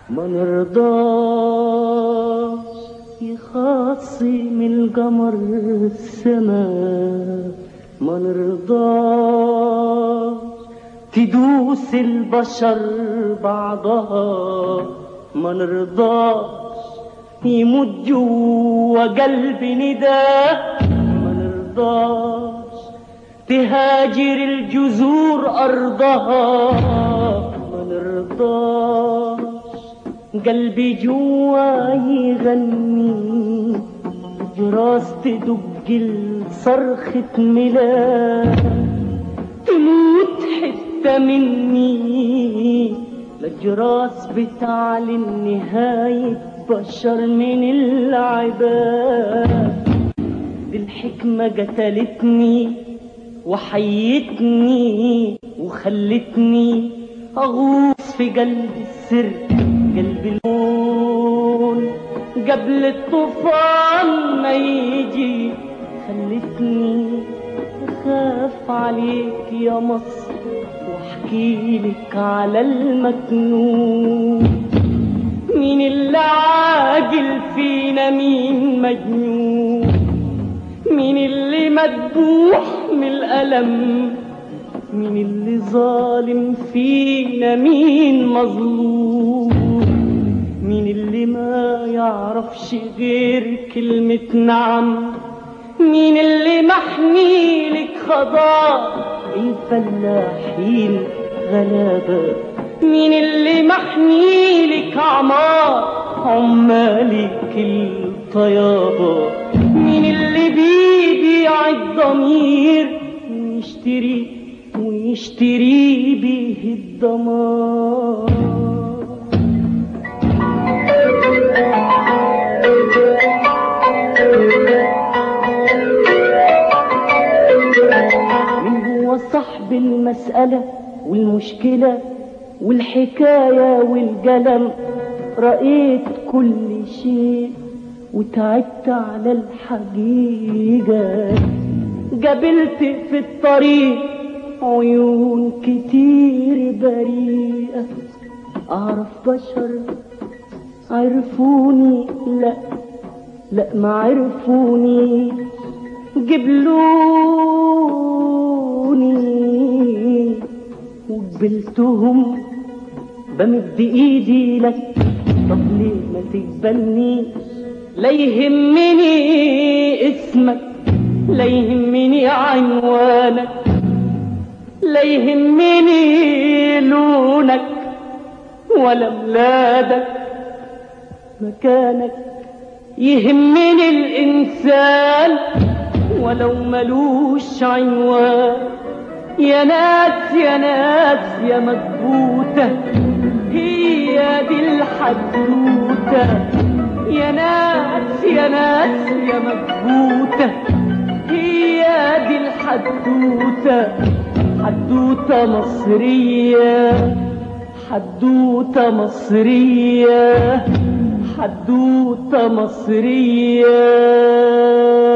ما نرضاش يخاصم القمر السما ما نرضاش تدوس البشر بعضها ما نرضاش يموت جوا قلبي نداء ما نرضاش تهاجر الجذور أرضها ما نرضاش قلبي جوا يغني جراس تدق صرخة ميلاد تموت حتة مني الجراس بتعلن نهاية بشر من العباد دي الحكمة قتلتني وحيتني وخلتني أغوص في قلب السر قلب المون قبل الطوفان ما يجي خلتني أخاف عليك يا مصر واحكي لك على المكنون مين اللي عاجل فينا مين مجنون مين اللي مدبوح من الألم مين اللي ظالم فينا مين مظلوم مين اللي ما يعرفش غير كلمة نعم مين اللي محمي لك خضار الفلاحين غلابة مين اللي محمي لك عمار عمالك الطيابة مين اللي بيبيع الضمير ويشتري ويشتري بيه الدمار من هو صاحب المسألة والمشكلة والحكاية والقلم رأيت كل شيء وتعبت على الحقيقة قابلت في الطريق عيون كتير بريئة أعرف بشر عرفوني لا لا ما عرفوني جبلوني وقبلتهم بمد ايدي لك طب ليه ما تقبلني لا يهمني اسمك لا يهمني عنوانك لا يهمني لونك ولا بلادك مكانك يهمني الإنسان ولو ملوش عنوان يا ناس يا ناس يا مكبوتة هي دي الحدوتة يا ناس يا ناس يا مكبوتة هي دي الحدوتة حدوتة مصرية حدوتة مصرية حدوتة مصرية